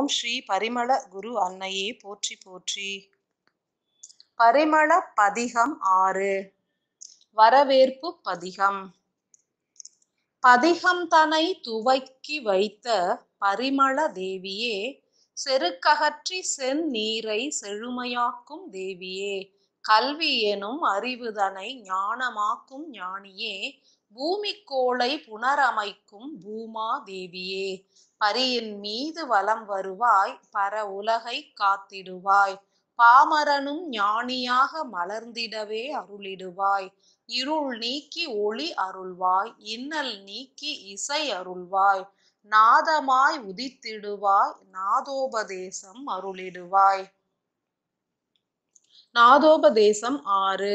ஓம் ஸ்ரீ பரிமள குரு அன்னையே போற்றி போற்றி பரிமள பதிகம் ஆறு வரவேற்பு பதிகம் பதிகம் தனை துவக்கி வைத்த பரிமள தேவியே செருக்ககற்றி செந்நீரை செழுமையாக்கும் தேவியே கல்வி எனும் அறிவுதனை ஞானமாக்கும் ஞானியே பூமிக்கோளை புனரமைக்கும் பூமா தேவியே பரியின் மீது வலம் வருவாய் பர உலகை காத்திடுவாய் பாமரனும் ஞானியாக மலர்ந்திடவே அருளிடுவாய் இருள் நீக்கி ஒளி அருள்வாய் இன்னல் நீக்கி இசை அருள்வாய் நாதமாய் உதித்திடுவாய் நாதோபதேசம் அருளிடுவாய் நாதோபதேசம் ஆறு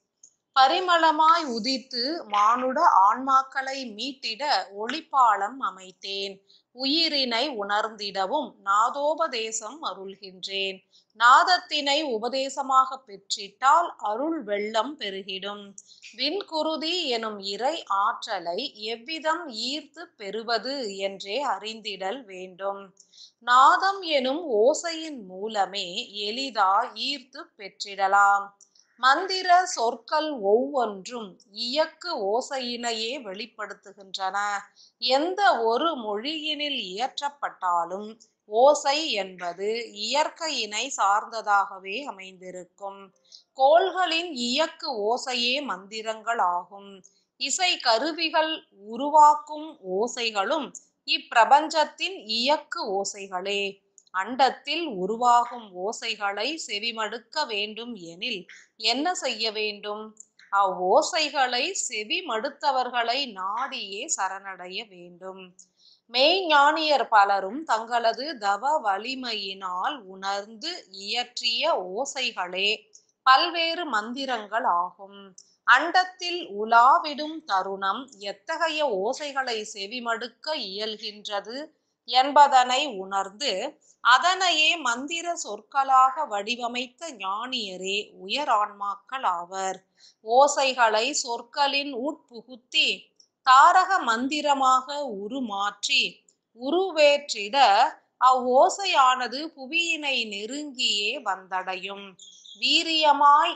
பரிமளமாய் உதித்து மானுட ஆன்மாக்களை மீட்டிட ஒளிப்பாலம் அமைத்தேன் உயிரினை உணர்ந்திடவும் நாதோபதேசம் அருள்கின்றேன் நாதத்தினை உபதேசமாக பெற்றிட்டால் அருள் வெள்ளம் பெருகிடும் விண்குருதி எனும் இறை ஆற்றலை எவ்விதம் ஈர்த்து பெறுவது என்றே அறிந்திடல் வேண்டும் நாதம் எனும் ஓசையின் மூலமே எளிதா ஈர்த்து பெற்றிடலாம் மந்திர சொற்கள் ஒவ்வொன்றும் இயக்கு ஓசையினையே வெளிப்படுத்துகின்றன எந்த ஒரு மொழியினில் இயற்றப்பட்டாலும் ஓசை என்பது இயற்கையினை சார்ந்ததாகவே அமைந்திருக்கும் கோள்களின் இயக்கு ஓசையே மந்திரங்கள் ஆகும் இசை கருவிகள் உருவாக்கும் ஓசைகளும் இப்பிரபஞ்சத்தின் இயக்கு ஓசைகளே அண்டத்தில் உருவாகும் ஓசைகளை செவிமடுக்க வேண்டும் எனில் என்ன செய்ய வேண்டும் அவ்வோசைகளை செவி மடுத்தவர்களை நாடியே சரணடைய வேண்டும் மெய்ஞானியர் பலரும் தங்களது தவ வலிமையினால் உணர்ந்து இயற்றிய ஓசைகளே பல்வேறு மந்திரங்கள் ஆகும் அண்டத்தில் உலாவிடும் தருணம் எத்தகைய ஓசைகளை செவிமடுக்க இயல்கின்றது என்பதனை உணர்ந்து அதனையே மந்திர சொற்களாக வடிவமைத்த ஞானியரே உயர் ஆன்மாக்கள் ஆவர் ஓசைகளை சொற்களின் உட்புகுத்தி தாரக மந்திரமாக உருமாற்றி உருவேற்றிட அவ்வோசையானது புவியினை நெருங்கியே வந்தடையும் வீரியமாய்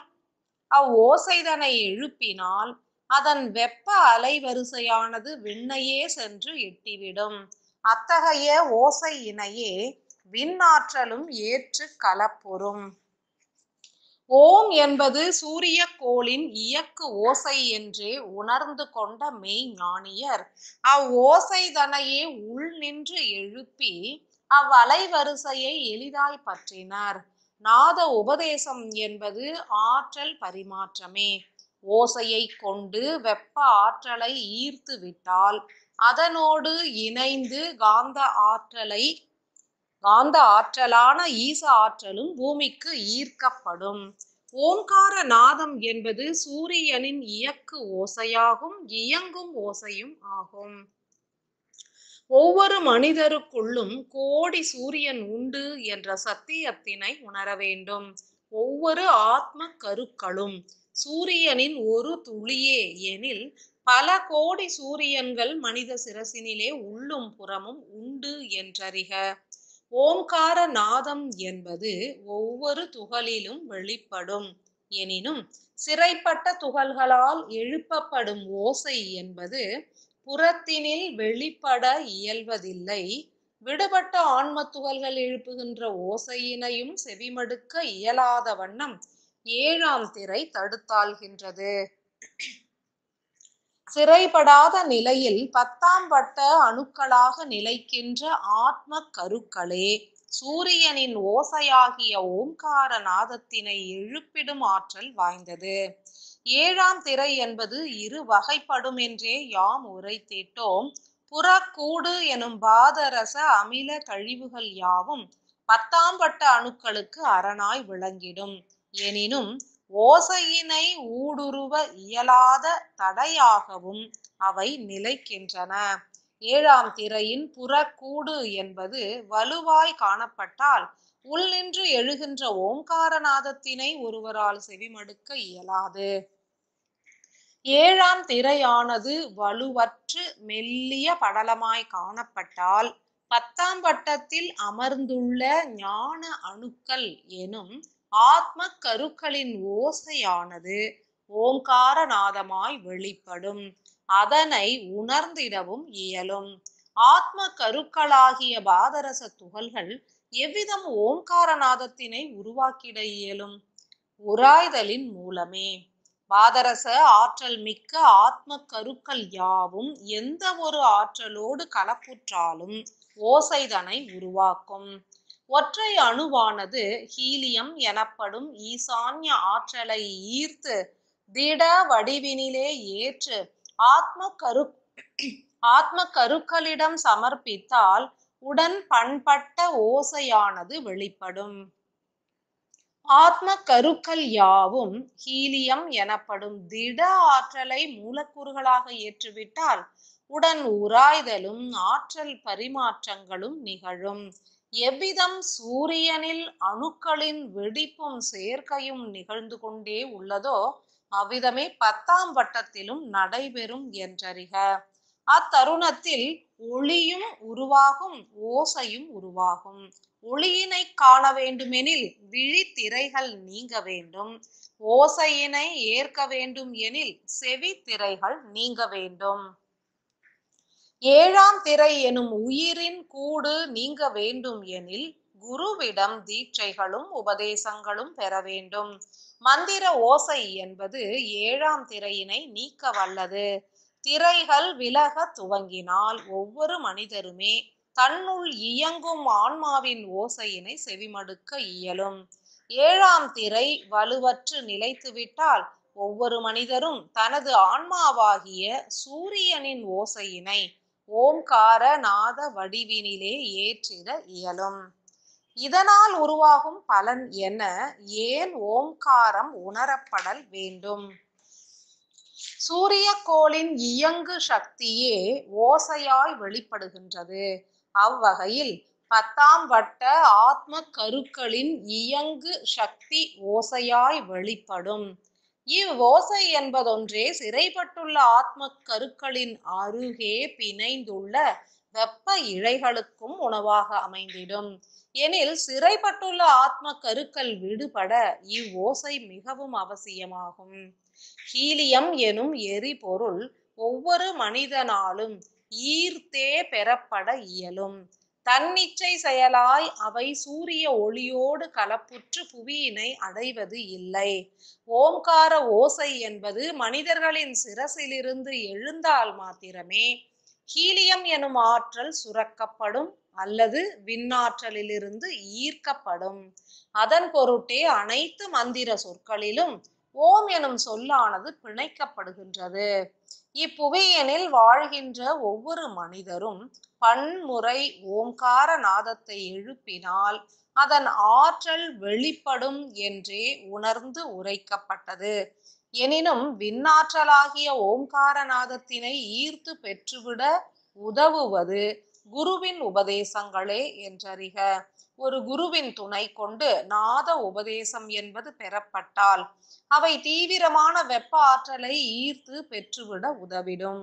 அவ்வோசைதனை எழுப்பினால் அதன் வெப்ப அலைவரிசையானது விண்ணையே சென்று எட்டிவிடும் அத்தகைய ஓசை இணையே விண்ணாற்றலும் ஏற்று கலப்புறும் ஓம் என்பது சூரிய கோளின் இயக்கு ஓசை என்றே உணர்ந்து கொண்ட மெய்ஞானியர் அவ்வோசைதனையே உள் நின்று எழுப்பி அவ்வலைவரிசையை எளிதாய் பற்றினர் நாத உபதேசம் என்பது ஆற்றல் பரிமாற்றமே ஓசையை கொண்டு வெப்ப ஆற்றலை ஈர்த்து விட்டால் அதனோடு இணைந்து காந்த ஆற்றலை காந்த ஆற்றலான ஈச ஆற்றலும் பூமிக்கு ஈர்க்கப்படும் ஓங்கார நாதம் என்பது சூரியனின் இயக்கு ஓசையாகும் இயங்கும் ஓசையும் ஆகும் ஒவ்வொரு மனிதருக்குள்ளும் கோடி சூரியன் உண்டு என்ற சத்தியத்தினை உணர வேண்டும் ஒவ்வொரு ஆத்ம கருக்களும் சூரியனின் ஒரு துளியே எனில் பல கோடி சூரியன்கள் மனித சிரசினிலே உள்ளும் புறமும் உண்டு என்றறிக ஓம்கார நாதம் என்பது ஒவ்வொரு துகளிலும் வெளிப்படும் எனினும் சிறைப்பட்ட துகள்களால் எழுப்பப்படும் ஓசை என்பது புறத்தினில் வெளிப்பட இயல்வதில்லை விடுபட்ட ஆன்ம துகள்கள் எழுப்புகின்ற ஓசையினையும் செவிமடுக்க இயலாத வண்ணம் ஏழாம் திரை தடுத்தாள்கின்றது சிறைப்படாத நிலையில் பத்தாம் வட்ட அணுக்களாக நிலைக்கின்ற ஆத்ம கருக்களே சூரியனின் ஓசையாகிய ஓம்கார நாதத்தினை எழுப்பிடும் ஆற்றல் வாய்ந்தது ஏழாம் திரை என்பது இரு வகைப்படும் என்றே யாம் உரைத்திட்டோம் புறக்கூடு எனும் பாதரச அமில கழிவுகள் யாவும் பத்தாம் வட்ட அணுக்களுக்கு அரணாய் விளங்கிடும் எனினும் ஓசையினை ஊடுருவ இயலாத தடையாகவும் அவை நிலைக்கின்றன ஏழாம் திரையின் புறக்கூடு என்பது வலுவாய் காணப்பட்டால் உள் நின்று எழுகின்ற ஓங்காரநாதத்தினை ஒருவரால் செவிமடுக்க இயலாது ஏழாம் திரையானது வலுவற்று மெல்லிய படலமாய் காணப்பட்டால் பத்தாம் வட்டத்தில் அமர்ந்துள்ள ஞான அணுக்கள் எனும் ஆத்ம கருக்களின் ஓசையானது ஓங்கார நாதமாய் வெளிப்படும் அதனை உணர்ந்திடவும் இயலும் ஆத்ம கருக்களாகிய பாதரச துகள்கள் எவ்விதம் ஓங்காரநாதத்தினை உருவாக்கிட இயலும் உராய்தலின் மூலமே பாதரச ஆற்றல் மிக்க ஆத்ம கருக்கள் யாவும் எந்த ஒரு ஆற்றலோடு கலப்புற்றாலும் ஓசைதனை உருவாக்கும் ஒற்றை அணுவானது ஹீலியம் எனப்படும் ஈசான்ய ஆற்றலை ஈர்த்து திட வடிவினிலே ஏற்று ஆத்ம கரு ஆத்ம கருக்களிடம் சமர்ப்பித்தால் உடன் பண்பட்ட ஓசையானது வெளிப்படும் ஆத்ம கருக்கள் யாவும் ஹீலியம் எனப்படும் திட ஆற்றலை மூலக்கூறுகளாக ஏற்றுவிட்டால் உடன் உராய்தலும் ஆற்றல் பரிமாற்றங்களும் நிகழும் எவ்விதம் சூரியனில் அணுக்களின் வெடிப்பும் சேர்க்கையும் நிகழ்ந்து கொண்டே உள்ளதோ அவ்விதமே பத்தாம் வட்டத்திலும் நடைபெறும் என்றறிக அத்தருணத்தில் ஒளியும் உருவாகும் ஓசையும் உருவாகும் ஒளியினை காண வேண்டுமெனில் விழித்திரைகள் நீங்க வேண்டும் ஓசையினை ஏற்க வேண்டும் எனில் செவி திரைகள் நீங்க வேண்டும் ஏழாம் திரை எனும் உயிரின் கூடு நீங்க வேண்டும் எனில் குருவிடம் தீட்சைகளும் உபதேசங்களும் பெற வேண்டும் மந்திர ஓசை என்பது ஏழாம் திரையினை நீக்க வல்லது திரைகள் விலக துவங்கினால் ஒவ்வொரு மனிதருமே தன்னுள் இயங்கும் ஆன்மாவின் ஓசையினை செவிமடுக்க இயலும் ஏழாம் திரை வலுவற்று நிலைத்துவிட்டால் ஒவ்வொரு மனிதரும் தனது ஆன்மாவாகிய சூரியனின் ஓசையினை ஓம்கார நாத வடிவினிலே ஏற்றிட இயலும் இதனால் உருவாகும் பலன் என ஏன் ஓம்காரம் உணரப்படல் வேண்டும் சூரிய கோளின் இயங்கு சக்தியே ஓசையாய் வெளிப்படுகின்றது அவ்வகையில் பத்தாம் வட்ட ஆத்ம கருக்களின் இயங்கு சக்தி ஓசையாய் வெளிப்படும் இவ்வோசை என்பதொன்றே சிறைப்பட்டுள்ள ஆத்ம கருக்களின் அருகே பிணைந்துள்ள வெப்ப இழைகளுக்கும் உணவாக அமைந்திடும் எனில் சிறைப்பட்டுள்ள ஆத்ம கருக்கள் விடுபட இவ்வோசை மிகவும் அவசியமாகும் ஹீலியம் எனும் எரிபொருள் ஒவ்வொரு மனிதனாலும் ஈர்த்தே பெறப்பட இயலும் தன்னிச்சை செயலாய் அவை சூரிய ஒளியோடு கலப்புற்று புவியினை அடைவது இல்லை ஓம்கார ஓசை என்பது மனிதர்களின் சிரசிலிருந்து எழுந்தால் மாத்திரமே ஹீலியம் எனும் ஆற்றல் சுரக்கப்படும் அல்லது விண்ணாற்றலிலிருந்து ஈர்க்கப்படும் அதன் பொருட்டே அனைத்து மந்திர சொற்களிலும் ஓம் எனும் சொல்லானது பிணைக்கப்படுகின்றது இப்புவியனில் வாழ்கின்ற ஒவ்வொரு மனிதரும் பன்முறை ஓம்கார நாதத்தை எழுப்பினால் அதன் ஆற்றல் வெளிப்படும் என்றே உணர்ந்து உரைக்கப்பட்டது எனினும் விண்ணாற்றலாகிய ஓம்கார நாதத்தினை ஈர்த்து பெற்றுவிட உதவுவது குருவின் உபதேசங்களே என்றறிக ஒரு குருவின் துணை கொண்டு நாத உபதேசம் என்பது பெறப்பட்டால் அவை தீவிரமான வெப்ப ஆற்றலை ஈர்த்து பெற்றுவிட உதவிடும்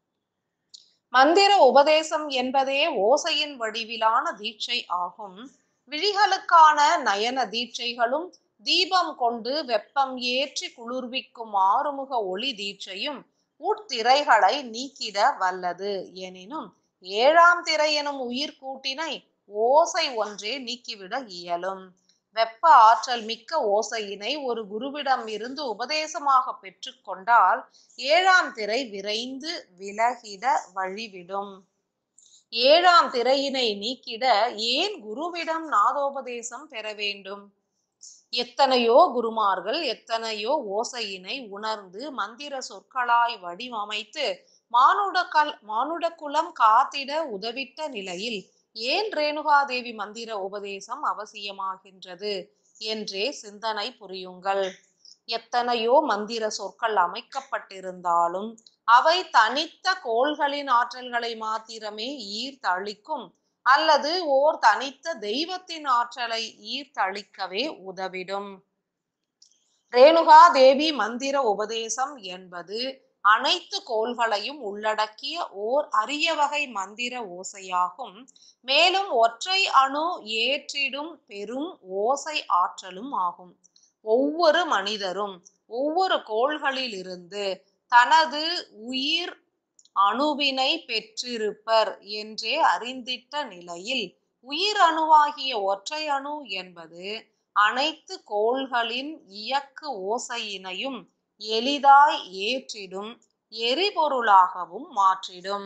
மந்திர உபதேசம் என்பதே ஓசையின் வடிவிலான தீட்சை ஆகும் விழிகளுக்கான நயன தீட்சைகளும் தீபம் கொண்டு வெப்பம் ஏற்றி குளிர்விக்கும் ஆறுமுக ஒளி தீட்சையும் உட்திரைகளை நீக்கிட வல்லது எனினும் ஏழாம் திரை எனும் உயிர்கூட்டினை ஓசை ஒன்றே நீக்கிவிட இயலும் வெப்ப ஆற்றல் மிக்க ஓசையினை ஒரு குருவிடம் இருந்து உபதேசமாக பெற்றுக்கொண்டால் ஏழாம் திரை விரைந்து விலகிட வழிவிடும் ஏழாம் திரையினை நீக்கிட ஏன் குருவிடம் நாதோபதேசம் பெற வேண்டும் எத்தனையோ குருமார்கள் எத்தனையோ ஓசையினை உணர்ந்து மந்திர சொற்களாய் வடிவமைத்து மானுட கல் மானுட குலம் காத்திட உதவிட்ட நிலையில் ஏன் ரேணுகாதேவி மந்திர உபதேசம் அவசியமாகின்றது என்றே சிந்தனை புரியுங்கள் எத்தனையோ மந்திர சொற்கள் அமைக்கப்பட்டிருந்தாலும் அவை தனித்த கோள்களின் ஆற்றல்களை மாத்திரமே ஈர்த்தளிக்கும் அல்லது ஓர் தனித்த தெய்வத்தின் ஆற்றலை ஈர்த்தளிக்கவே உதவிடும் ரேணுகா தேவி மந்திர உபதேசம் என்பது அனைத்து கோள்களையும் உள்ளடக்கிய ஓர் அரிய வகை மந்திர ஓசையாகும் மேலும் ஒற்றை அணு ஏற்றிடும் பெரும் ஓசை ஆற்றலும் ஆகும் ஒவ்வொரு மனிதரும் ஒவ்வொரு கோள்களிலிருந்து தனது உயிர் அணுவினை பெற்றிருப்பர் என்றே அறிந்திட்ட நிலையில் உயிர் அணுவாகிய ஒற்றை அணு என்பது அனைத்து கோள்களின் இயக்கு ஓசையினையும் எளிதாய் ஏற்றிடும் எரிபொருளாகவும் மாற்றிடும்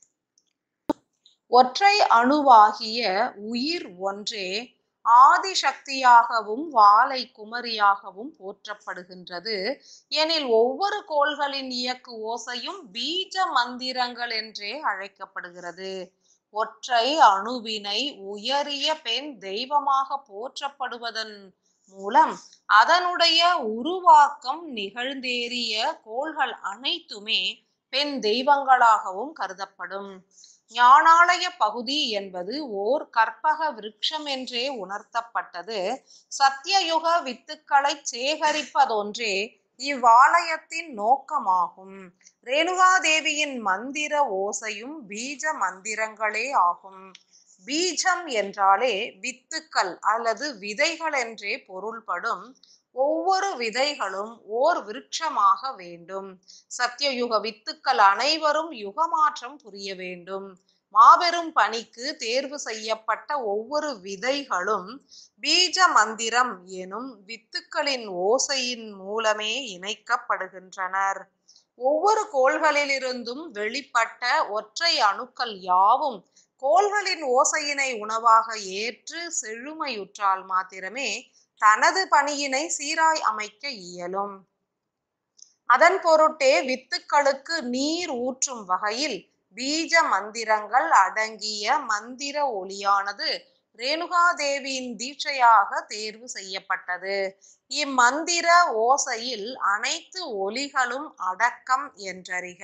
ஒற்றை அணுவாகிய உயிர் ஒன்றே ஆதிசக்தியாகவும் வாலை குமரியாகவும் போற்றப்படுகின்றது எனில் ஒவ்வொரு கோள்களின் இயக்கு ஓசையும் பீஜ மந்திரங்கள் என்றே அழைக்கப்படுகிறது ஒற்றை அணுவினை உயரிய பெண் தெய்வமாக போற்றப்படுவதன் மூலம் அதனுடைய உருவாக்கம் நிகழ்ந்தேறிய கோள்கள் அனைத்துமே பெண் தெய்வங்களாகவும் கருதப்படும் ஞானாலய பகுதி என்பது ஓர் கற்பக விருட்சம் என்றே உணர்த்தப்பட்டது சத்தியயுக வித்துக்களை சேகரிப்பதொன்றே இவ்வாலயத்தின் நோக்கமாகும் ரேணுகாதேவியின் மந்திர ஓசையும் பீஜ மந்திரங்களே ஆகும் பீஜம் என்றாலே வித்துக்கள் அல்லது விதைகள் என்றே பொருள்படும் ஒவ்வொரு விதைகளும் ஓர் விருட்சமாக வேண்டும் சத்தியயுக வித்துக்கள் அனைவரும் யுகமாற்றம் புரிய வேண்டும் மாபெரும் பணிக்கு தேர்வு செய்யப்பட்ட ஒவ்வொரு விதைகளும் பீஜ மந்திரம் எனும் வித்துக்களின் ஓசையின் மூலமே இணைக்கப்படுகின்றனர் ஒவ்வொரு கோள்களிலிருந்தும் வெளிப்பட்ட ஒற்றை அணுக்கள் யாவும் கோள்களின் ஓசையினை உணவாக ஏற்று செழுமையுற்றால் மாத்திரமே தனது பணியினை சீராய் அமைக்க இயலும் அதன் பொருட்டே வித்துக்களுக்கு நீர் ஊற்றும் வகையில் பீஜ மந்திரங்கள் அடங்கிய மந்திர ஒளியானது ரேணுகாதேவியின் தீட்சையாக தேர்வு செய்யப்பட்டது இம்மந்திர ஓசையில் அனைத்து ஒலிகளும் அடக்கம் என்றறிக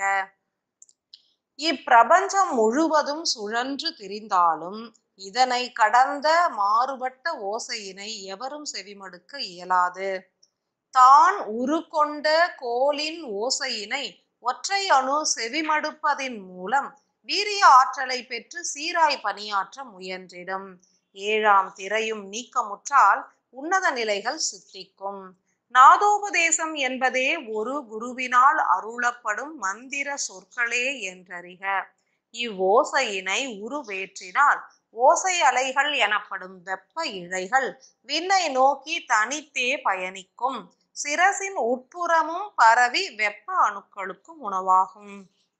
இப்பிரபஞ்சம் முழுவதும் சுழன்று திரிந்தாலும் இதனை கடந்த மாறுபட்ட ஓசையினை எவரும் செவிமடுக்க இயலாது தான் உருக்கொண்ட கோலின் ஓசையினை ஒற்றை அணு செவிமடுப்பதின் மூலம் வீரிய ஆற்றலை பெற்று சீராய் பணியாற்ற முயன்றிடும் ஏழாம் திரையும் நீக்கமுற்றால் உன்னத நிலைகள் சித்திக்கும் நாதோபதேசம் என்பதே ஒரு குருவினால் அருளப்படும் மந்திர சொற்களே என்றறிக இவ்வோசையினை உருவேற்றினால் ஓசை அலைகள் எனப்படும் வெப்ப இழைகள் விண்ணை நோக்கி தனித்தே பயணிக்கும் சிரசின் உட்புறமும் பரவி வெப்ப அணுக்களுக்கும் உணவாகும்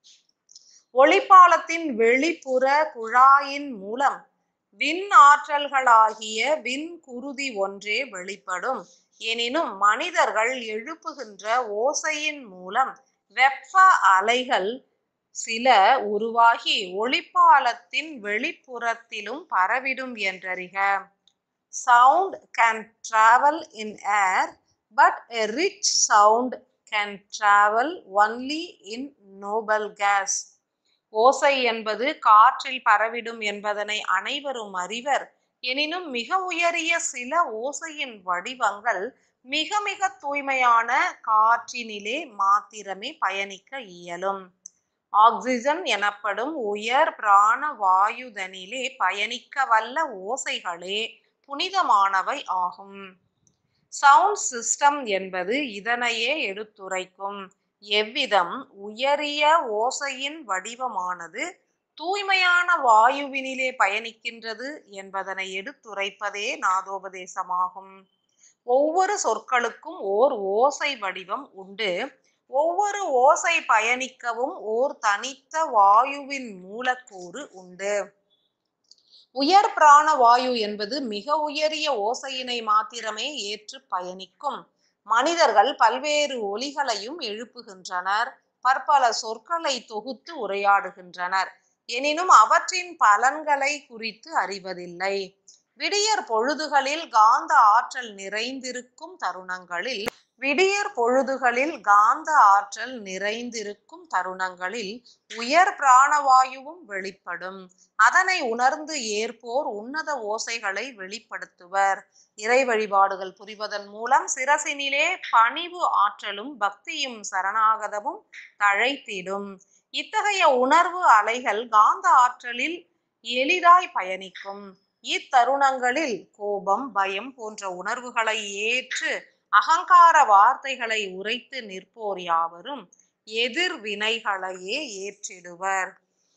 ஒளிப்பாலத்தின் வெளிப்புற குழாயின் மூலம் விண் ஆற்றல்களாகிய விண் குருதி ஒன்றே வெளிப்படும் எனினும் மனிதர்கள் எழுப்புகின்ற ஓசையின் மூலம் வெப்ப அலைகள் சில உருவாகி ஒளிப்பாலத்தின் வெளிப்புறத்திலும் பரவிடும் என்றறிக sound can travel in air but a rich sound can travel only in noble gas ஓசை என்பது காற்றில் பரவிடும் என்பதனை அனைவரும் அறிவர் எனினும் மிக உயரிய சில ஓசையின் வடிவங்கள் மிக மிக தூய்மையான காற்றினிலே மாத்திரமே பயணிக்க இயலும் ஆக்சிஜன் எனப்படும் உயர் பிராண வாயுதனிலே பயணிக்க வல்ல ஓசைகளே புனிதமானவை ஆகும் சவுண்ட் சிஸ்டம் என்பது இதனையே எடுத்துரைக்கும் எவ்விதம் உயரிய ஓசையின் வடிவமானது தூய்மையான வாயுவினிலே பயணிக்கின்றது என்பதனை எடுத்துரைப்பதே நாதோபதேசமாகும் ஒவ்வொரு சொற்களுக்கும் ஓர் ஓசை வடிவம் உண்டு ஒவ்வொரு ஓசை பயணிக்கவும் ஓர் தனித்த வாயுவின் மூலக்கூறு உண்டு உயர் பிராண வாயு என்பது மிக உயரிய ஓசையினை மாத்திரமே ஏற்று பயணிக்கும் மனிதர்கள் பல்வேறு ஒலிகளையும் எழுப்புகின்றனர் பற்பல சொற்களை தொகுத்து உரையாடுகின்றனர் எனினும் அவற்றின் பலன்களை குறித்து அறிவதில்லை விடியற் பொழுதுகளில் காந்த ஆற்றல் நிறைந்திருக்கும் தருணங்களில் விடியற் பொழுதுகளில் காந்த ஆற்றல் நிறைந்திருக்கும் தருணங்களில் உயர் பிராணவாயுவும் வெளிப்படும் அதனை உணர்ந்து ஏற்போர் உன்னத ஓசைகளை வெளிப்படுத்துவர் இறை வழிபாடுகள் புரிவதன் மூலம் சிரசினிலே பணிவு ஆற்றலும் பக்தியும் சரணாகதமும் தழைத்திடும் இத்தகைய உணர்வு அலைகள் காந்த ஆற்றலில் எளிதாய் பயணிக்கும் இத்தருணங்களில் கோபம் பயம் போன்ற உணர்வுகளை ஏற்று அகங்கார வார்த்தைகளை உரைத்து நிற்போர் யாவரும் எதிர்வினைகளையே ஏற்றிடுவர்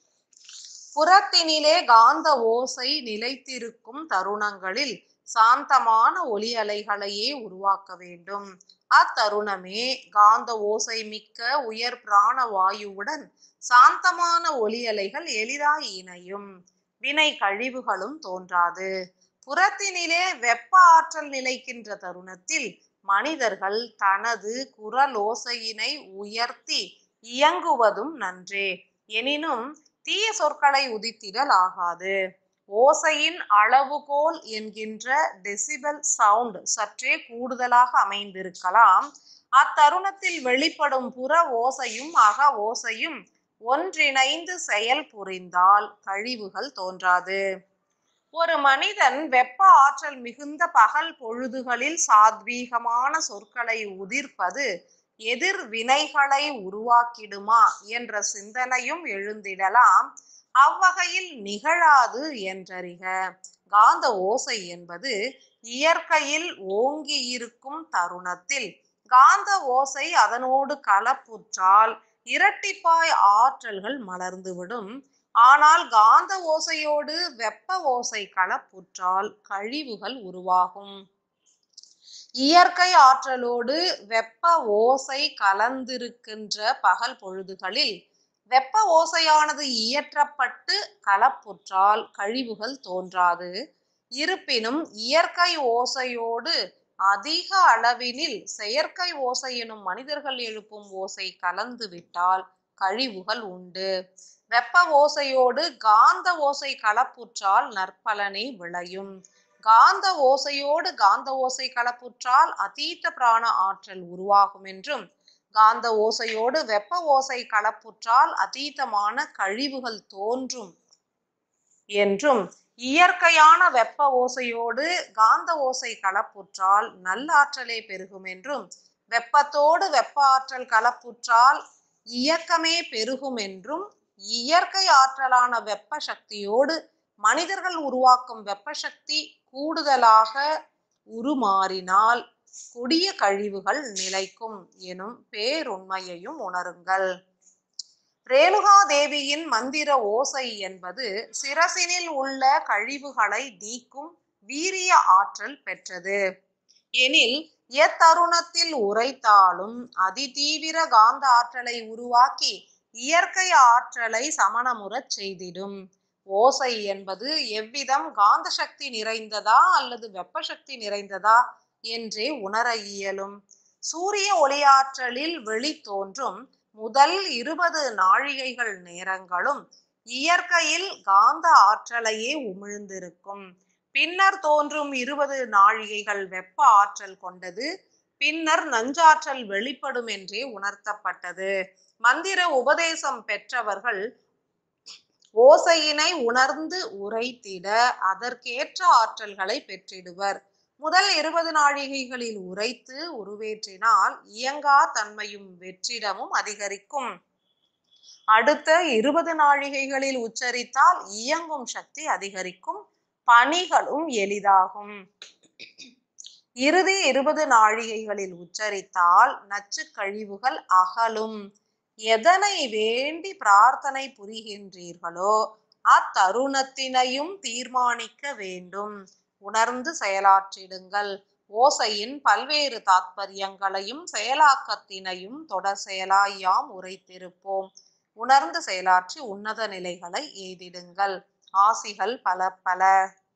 புறத்தினிலே காந்த ஓசை நிலைத்திருக்கும் தருணங்களில் சாந்தமான ஒலி அலைகளையே உருவாக்க வேண்டும் அத்தருணமே காந்த ஓசை மிக்க உயர் பிராண வாயுவுடன் சாந்தமான ஒலி அலைகள் எளிதாய் இணையும் வினை கழிவுகளும் தோன்றாது புறத்தினிலே வெப்ப ஆற்றல் நிலைக்கின்ற தருணத்தில் மனிதர்கள் தனது குரலோசையினை உயர்த்தி இயங்குவதும் நன்றே எனினும் தீய சொற்களை உதித்திடல் ஆகாது ஓசையின் அளவுகோல் என்கின்ற டெசிபல் சவுண்ட் சற்றே கூடுதலாக அமைந்திருக்கலாம் அத்தருணத்தில் வெளிப்படும் புற ஓசையும் அக ஓசையும் ஒன்றிணைந்து செயல் புரிந்தால் கழிவுகள் தோன்றாது ஒரு மனிதன் வெப்ப ஆற்றல் மிகுந்த பகல் பொழுதுகளில் சாத்வீகமான சொற்களை உதிர்ப்பது எதிர் வினைகளை உருவாக்கிடுமா என்ற சிந்தனையும் எழுந்திடலாம் அவ்வகையில் நிகழாது என்றறிக காந்த ஓசை என்பது இயற்கையில் ஓங்கி இருக்கும் தருணத்தில் காந்த ஓசை அதனோடு கலப்புற்றால் இரட்டிப்பாய் ஆற்றல்கள் மலர்ந்துவிடும் ஆனால் காந்த ஓசையோடு வெப்ப ஓசை கலப்புற்றால் கழிவுகள் உருவாகும் இயற்கை ஆற்றலோடு வெப்ப ஓசை கலந்திருக்கின்ற பகல் பொழுதுகளில் வெப்ப ஓசையானது இயற்றப்பட்டு கலப்புற்றால் கழிவுகள் தோன்றாது இருப்பினும் இயற்கை ஓசையோடு அதிக அளவினில் செயற்கை ஓசை எனும் மனிதர்கள் எழுப்பும் ஓசை கலந்து விட்டால் கழிவுகள் உண்டு வெப்ப ஓசையோடு காந்த ஓசை கலப்புற்றால் நற்பலனை விளையும் காந்த ஓசையோடு காந்த ஓசை கலப்புற்றால் அதீத பிராண ஆற்றல் உருவாகும் என்றும் காந்த ஓசையோடு வெப்ப ஓசை கலப்புற்றால் அதீதமான கழிவுகள் தோன்றும் என்றும் இயற்கையான வெப்ப ஓசையோடு காந்த ஓசை கலப்புற்றால் நல்லாற்றலே பெருகும் என்றும் வெப்பத்தோடு வெப்ப ஆற்றல் கலப்புற்றால் இயக்கமே பெருகும் என்றும் இயற்கை ஆற்றலான வெப்ப சக்தியோடு மனிதர்கள் உருவாக்கும் வெப்ப சக்தி கூடுதலாக உருமாறினால் கொடிய கழிவுகள் நிலைக்கும் எனும் பேருண்மையையும் உணருங்கள் ரேணுகா தேவியின் மந்திர ஓசை என்பது சிரசினில் உள்ள கழிவுகளை நீக்கும் வீரிய ஆற்றல் பெற்றது எனில் எத்தருணத்தில் உரைத்தாலும் அதிதீவிர காந்த ஆற்றலை உருவாக்கி இயற்கை ஆற்றலை சமணமுறச் செய்திடும் ஓசை என்பது எவ்விதம் காந்த சக்தி நிறைந்ததா அல்லது வெப்ப சக்தி நிறைந்ததா என்றே உணர இயலும் சூரிய ஒளியாற்றலில் வெளி தோன்றும் முதல் இருபது நாழிகைகள் நேரங்களும் இயற்கையில் காந்த ஆற்றலையே உமிழ்ந்திருக்கும் பின்னர் தோன்றும் இருபது நாழிகைகள் வெப்ப ஆற்றல் கொண்டது பின்னர் நஞ்சாற்றல் வெளிப்படும் என்றே உணர்த்தப்பட்டது மந்திர உபதேசம் பெற்றவர்கள் ஓசையினை உணர்ந்து உரைத்திட அதற்கேற்ற ஆற்றல்களை பெற்றிடுவர் முதல் இருபது நாழிகைகளில் உரைத்து உருவேற்றினால் இயங்கா தன்மையும் வெற்றிடமும் அதிகரிக்கும் அடுத்த இருபது நாழிகைகளில் உச்சரித்தால் இயங்கும் சக்தி அதிகரிக்கும் பணிகளும் எளிதாகும் இறுதி இருபது நாழிகைகளில் உச்சரித்தால் நச்சு கழிவுகள் அகலும் எதனை வேண்டி பிரார்த்தனை புரிகின்றீர்களோ அத்தருணத்தினையும் தீர்மானிக்க வேண்டும் உணர்ந்து செயலாற்றிடுங்கள் ஓசையின் பல்வேறு தாத்பரியங்களையும் செயலாக்கத்தினையும் தொடர் செயலாய் யாம் உரைத்திருப்போம் உணர்ந்து செயலாற்றி உன்னத நிலைகளை எய்திடுங்கள் ஆசிகள் பல பல